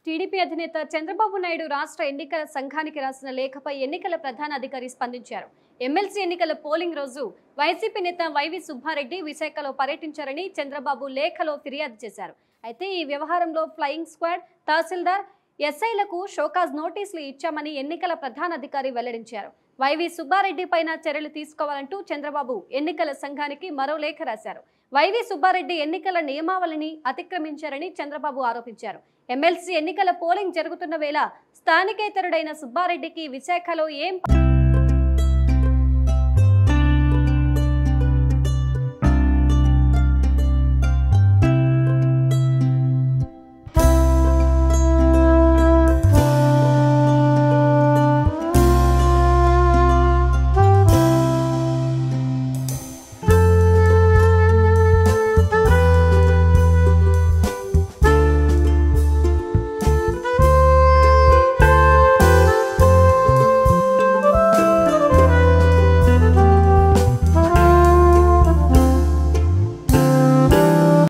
TDP అధినేత చంద్రబాబు నాయుడు రాష్ట్ర ఎన్నికల సంఘానికి రాసిన లేఖపై ఎన్నికల ప్రధాన అధికారి స్పందించారు ఎమ్మెల్సీ ఎన్నికల పోలింగ్ రోజు వైసీపీ నేత వైవి సుబ్బారెడ్డి విశాఖలో పర్యటించారని చంద్రబాబు లేఖలో ఫిర్యాదు చేశారు అయితే ఈ వ్యవహారంలో ఫ్లయింగ్ స్క్వాడ్ తహసీల్దార్ ఎస్ఐలకు షోకాజ్ నోటీసులు ఇచ్చామని ఎన్నికల ప్రధాన అధికారి వెల్లడించారు వైవి సుబ్బారెడ్డి పైన చర్యలు తీసుకోవాలంటూ చంద్రబాబు ఎన్నికల సంఘానికి మరో లేఖ రాశారు వైవి సుబ్బారెడ్డి ఎన్నికల నియమావళిని అతిక్రమించారని చంద్రబాబు ఆరోపించారు ఎమ్మెల్సీ ఎన్నికల పోలింగ్ జరుగుతున్న వేళ స్థానికేతరుడైన సుబ్బారెడ్డికి విశాఖలో ఏం